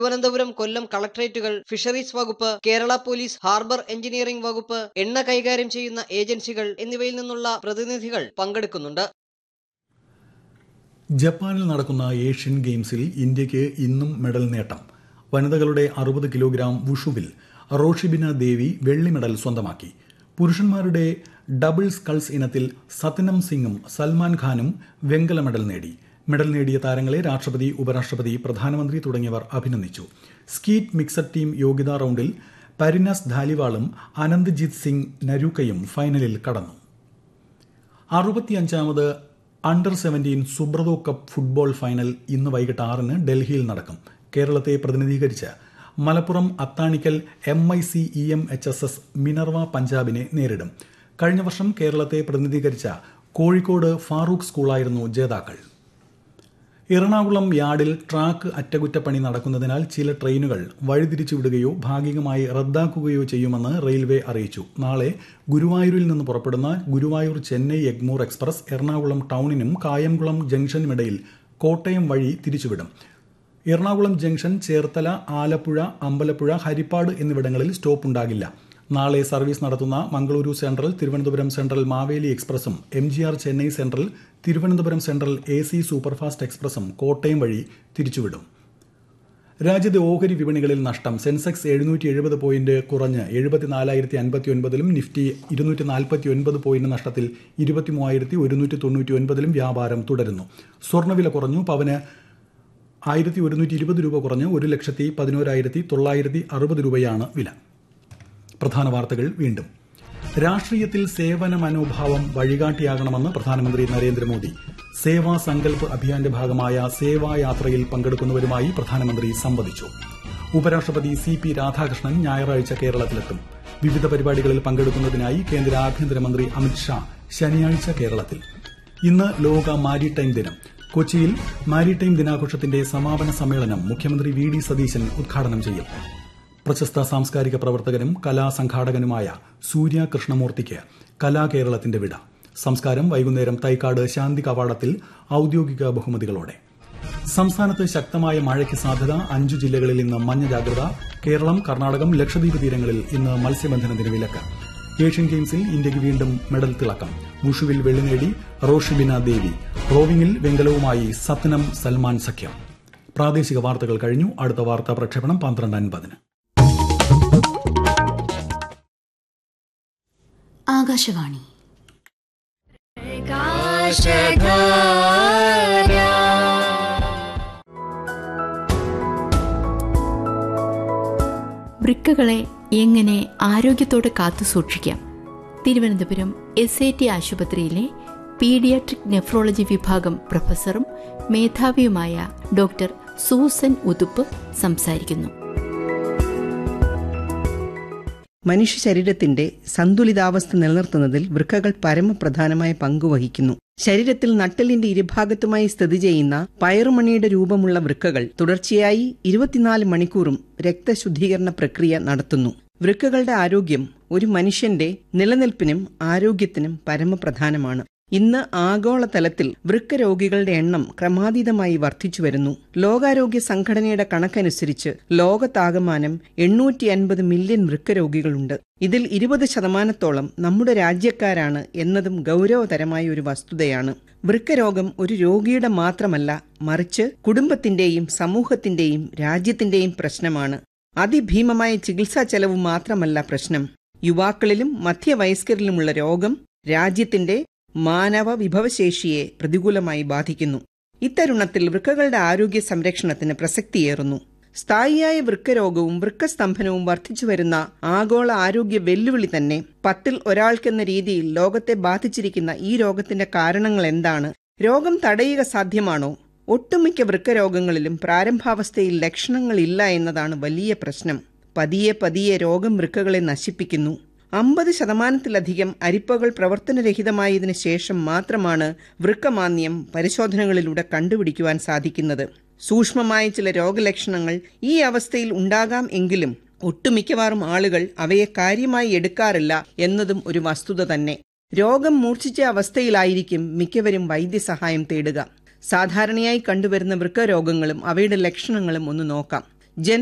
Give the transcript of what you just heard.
തിരുവനന്തപുരം കൊല്ലം കളക്ടറേറ്റുകൾ fisheries വകുപ്പ് Kerala police harbour engineering വകുപ്പ് എണ്ണ കൈകാര്യം ചെയ്യുന്ന ഏജൻസികൾ എന്നിവയിൽ നിന്നുള്ള പ്രതിനിധികൾ പങ്കെടുക്കുന്നുണ്ട് ജപ്പാനിൽ നടക്കുന്ന ഏഷ്യൻ ഗെയിംസിൽ ഇന്ത്യയ്ക്ക് ഇന്നും മെഡൽ നേട്ടം വനിതകളുടെ അറുപത് കിലോഗ്രാം വുഷുവിൽ റോഷിബിന ദേവി വെള്ളി മെഡൽ സ്വന്തമാക്കി പുരുഷന്മാരുടെ ഡബിൾ സ്കൾസ് ഇനത്തിൽ സത്യനം സിംഗും സൽമാൻ ഖാനും വെങ്കല മെഡൽ നേടി മെഡൽ നേടിയ താരങ്ങളെ രാഷ്ട്രപതി ഉപരാഷ്ട്രപതി പ്രധാനമന്ത്രി തുടങ്ങിയവർ അഭിനന്ദിച്ചു സ്കീറ്റ് മിക്സഡ് ടീം യോഗ്യതാ റൌണ്ടിൽ പരിനസ് ധാലിവാളും അനന്ത്ജിത് സിംഗ് നരൂക്കയും ഫൈനലിൽ കടന്നു അറുപത്തിയഞ്ചാമത് under seventeen Subroto Cup football final ഇന്ന് വൈകിട്ട് ആറിന് ഡൽഹിയിൽ നടക്കും കേരളത്തെ പ്രതിനിധീകരിച്ച് Malappuram Athanikkal M I C E M H S S Minerva പഞ്ചാബിനെ നേരിടും കഴിഞ്ഞ വർഷം കേരളത്തെ പ്രതിനിധീകരിച്ച കോഴിക്കോട് ഫാറൂഖ് സ്കൂളായിരുന്നു ജേതാക്കൾ എറണാകുളം യാർഡിൽ ട്രാക്ക് അറ്റകുറ്റപ്പണി നടക്കുന്നതിനാൽ ചില ട്രെയിനുകൾ വഴിതിരിച്ചു വിടുകയോ ഭാഗികമായി റദ്ദാക്കുകയോ ചെയ്യുമെന്ന് റെയിൽവേ അറിയിച്ചു നാളെ ഗുരുവായൂരിൽ നിന്ന് പുറപ്പെടുന്ന ഗുരുവായൂർ ചെന്നൈ എഗ്മോർ എക്സ്പ്രസ് എറണാകുളം ടൌണിനും കായംകുളം ജംഗ്ഷനുമിടയിൽ കോട്ടയം വഴി തിരിച്ചുവിടും എറണാകുളം ജംഗ്ഷൻ ചേർത്തല ആലപ്പുഴ അമ്പലപ്പുഴ ഹരിപ്പാട് എന്നിവിടങ്ങളിൽ സ്റ്റോപ്പ് ഉണ്ടാകില്ല നാളെ സർവീസ് നടത്തുന്ന മംഗളൂരു സെൻട്രൽ തിരുവനന്തപുരം സെൻട്രൽ മാവേലി എക്സ്പ്രസും M G R Chennai central Thiruvananthapuram central A C superfast എക്സ്പ്രസും കോട്ടയം വഴി തിരിച്ചുവിടും രാജ്യത്തെ ഓഹരി വിപണികളിൽ നഷ്ടം സെൻസെക്സ് എഴുന്നൂറ്റി എഴുപത് പോയിന്റ് കുറഞ്ഞ് എഴുപത്തിനാലായിരത്തി അൻപത്തി ഒൻപതിലും നിഫ്റ്റി ഇരുന്നൂറ്റി നാൽപ്പത്തി ഒൻപത് പോയിന്റ് നഷ്ടത്തിൽ ഇരുപത്തി മൂവായിരത്തി ഒരുന്നൂറ്റി തൊണ്ണൂറ്റി ഒൻപതിലും വ്യാപാരം തുടരുന്നു സ്വർണ്ണവില കുറഞ്ഞു പവന് ആയിരത്തി ഒരുന്നൂറ്റി ഇരുപത് രൂപ കുറഞ്ഞ് ഒരു ലക്ഷത്തി പതിനോരായിരത്തി തൊള്ളായിരത്തി അറുപത് രൂപയാണ് വില പ്രധാന വാർത്തകൾ വീണ്ടും രാഷ്ട്രീയത്തിൽ സേവന മനോഭാവം വഴികാട്ടിയാകണമെന്ന് പ്രധാനമന്ത്രി നരേന്ദ്രമോദി സേവാ സങ്കല്പ് അഭിയാന്റെ ഭാഗമായ സേവായാത്രയിൽ പങ്കെടുക്കുന്നവരുമായി പ്രധാനമന്ത്രി സംവദിച്ചു ഉപരാഷ്ട്രപതി സി പി രാധാകൃഷ്ണൻ ഞായറാഴ്ച കേരളത്തിലെത്തും വിവിധ പരിപാടികളിൽ പങ്കെടുക്കുന്നതിനായി കേന്ദ്ര ആഭ്യന്തരമന്ത്രി അമിത്ഷാ ശനിയാഴ്ച കേരളത്തിൽ ഇന്ന് ലോക മാരിടൈം ദിനം കൊച്ചിയിൽ മാരിടൈം ദിനാഘോഷത്തിന്റെ സമാപന സമ്മേളനം മുഖ്യമന്ത്രി വി ഡി സതീശൻ ഉദ്ഘാടനം ചെയ്യും പ്രശസ്ത സാംസ്കാരിക പ്രവർത്തകനും കലാസംഘാടകനുമായ സൂര്യ കൃഷ്ണമൂർത്തിക്ക് കലാകേരളത്തിന്റെ വിട സംസ്കാരം വൈകുന്നേരം തൈക്കാട് ശാന്തി കവാടത്തിൽ ഔദ്യോഗിക ബഹുമതികളോടെ സംസ്ഥാനത്ത് ശക്തമായ മഴയ്ക്ക് സാധ്യത അഞ്ചു ജില്ലകളിൽ ഇന്ന് മഞ്ഞ ജാഗ്രത കേരളം കർണാടകം ലക്ഷദ്വീപ് തീരങ്ങളിൽ ഇന്ന് മത്സ്യബന്ധനത്തിന് വിലക്ക് ഏഷ്യൻ ഗെയിംസിൽ ഇന്ത്യയ്ക്ക് വീണ്ടും മെഡൽ തിളക്കം വുഷുവിൽ വെള്ളി നേടി റോഷിബിന ദേവി റോവിംഗിൽ വെങ്കലവുമായി സത്നം സൽമാൻ സഖ്യം പ്രാദേശിക വാർത്തകൾ കഴിഞ്ഞു അടുത്ത വാർത്താ പ്രക്ഷേപണം പന്ത്രണ്ട് അൻപതിന് ആകാശവാണി വൃക്കകളെ എങ്ങനെ ആരോഗ്യത്തോടെ കാത്തു സൂക്ഷിക്കാം തിരുവനന്തപുരം എസ് ഐ ടി ആശുപത്രിയിലെ പീഡിയാട്രിക് നെഫ്രോളജി വിഭാഗം പ്രൊഫസറും മേധാവിയുമായ ഡോക്ടർ സൂസൻ ഉതുപ്പ് സംസാരിക്കുന്നു മനുഷ്യ ശരീരത്തിന്റെ സന്തുലിതാവസ്ഥ നിലനിർത്തുന്നതിൽ വൃക്കകൾ പരമപ്രധാനമായ പങ്ക് വഹിക്കുന്നു ശരീരത്തിൽ നട്ടലിന്റെ ഇരുഭാഗത്തുമായി സ്ഥിതി ചെയ്യുന്ന പയറുമണിയുടെ രൂപമുള്ള വൃക്കകൾ തുടർച്ചയായി ഇരുപത്തിനാല് മണിക്കൂറും രക്തശുദ്ധീകരണ പ്രക്രിയ നടത്തുന്നു വൃക്കകളുടെ ആരോഗ്യം ഒരു മനുഷ്യന്റെ നിലനിൽപ്പിനും ആരോഗ്യത്തിനും പരമപ്രധാനമാണ് ഇന്ന് ആഗോളതലത്തിൽ വൃക്ക രോഗികളുടെ എണ്ണം ക്രമാതീതമായി വർദ്ധിച്ചു വരുന്നു ലോകാരോഗ്യ സംഘടനയുടെ കണക്കനുസരിച്ച് ലോകത്താകമാനം എണ്ണൂറ്റി അൻപത് മില്യൺ വൃക്ക രോഗികളുണ്ട് ഇതിൽ ഇരുപത് ശതമാനത്തോളം നമ്മുടെ രാജ്യക്കാരാണ് എന്നതും ഗൗരവതരമായ ഒരു വസ്തുതയാണ് വൃക്കരോഗം ഒരു രോഗിയുടെ മാത്രമല്ല മറിച്ച് കുടുംബത്തിന്റെയും സമൂഹത്തിന്റെയും രാജ്യത്തിന്റെയും പ്രശ്നമാണ് അതിഭീമമായ ചികിത്സാ ചെലവ് മാത്രമല്ല പ്രശ്നം യുവാക്കളിലും മധ്യവയസ്കരിലുമുള്ള രോഗം രാജ്യത്തിന്റെ മാനവ വിഭവശേഷിയെ പ്രതികൂലമായി ബാധിക്കുന്നു ഇത്തരുണത്തിൽ വൃക്കകളുടെ ആരോഗ്യ സംരക്ഷണത്തിന് പ്രസക്തിയേറുന്നു സ്ഥായിയായ വൃക്കരോഗവും വൃക്കസ്തംഭനവും വർദ്ധിച്ചു വരുന്ന ആഗോള ആരോഗ്യ വെല്ലുവിളി തന്നെ പത്തിൽ ഒരാൾക്കെന്ന രീതിയിൽ ലോകത്തെ ബാധിച്ചിരിക്കുന്ന ഈ രോഗത്തിന്റെ കാരണങ്ങൾ എന്താണ് രോഗം തടയുക സാധ്യമാണോ ഒട്ടുമിക്ക വൃക്കരോഗങ്ങളിലും പ്രാരംഭാവസ്ഥയിൽ ലക്ഷണങ്ങളില്ല എന്നതാണ് വലിയ പ്രശ്നം പതിയെ പതിയെ രോഗം വൃക്കകളെ നശിപ്പിക്കുന്നു അമ്പത് ശതമാനത്തിലധികം അരിപ്പകൾ പ്രവർത്തനരഹിതമായതിനു ശേഷം മാത്രമാണ് വൃക്കമാന്യം പരിശോധനകളിലൂടെ കണ്ടുപിടിക്കുവാൻ സാധിക്കുന്നത് സൂക്ഷ്മമായ ചില രോഗലക്ഷണങ്ങൾ ഈ അവസ്ഥയിൽ ഉണ്ടാകാം എങ്കിലും ഒട്ടുമിക്കവാറും ആളുകൾ അവയെ കാര്യമായി എടുക്കാറില്ല എന്നതും ഒരു വസ്തുത തന്നെ രോഗം മൂർച്ഛിച്ച അവസ്ഥയിലായിരിക്കും മിക്കവരും വൈദ്യസഹായം തേടുക സാധാരണയായി കണ്ടുവരുന്ന വൃക്കരോഗങ്ങളും അവയുടെ ലക്ഷണങ്ങളും ഒന്ന് നോക്കാം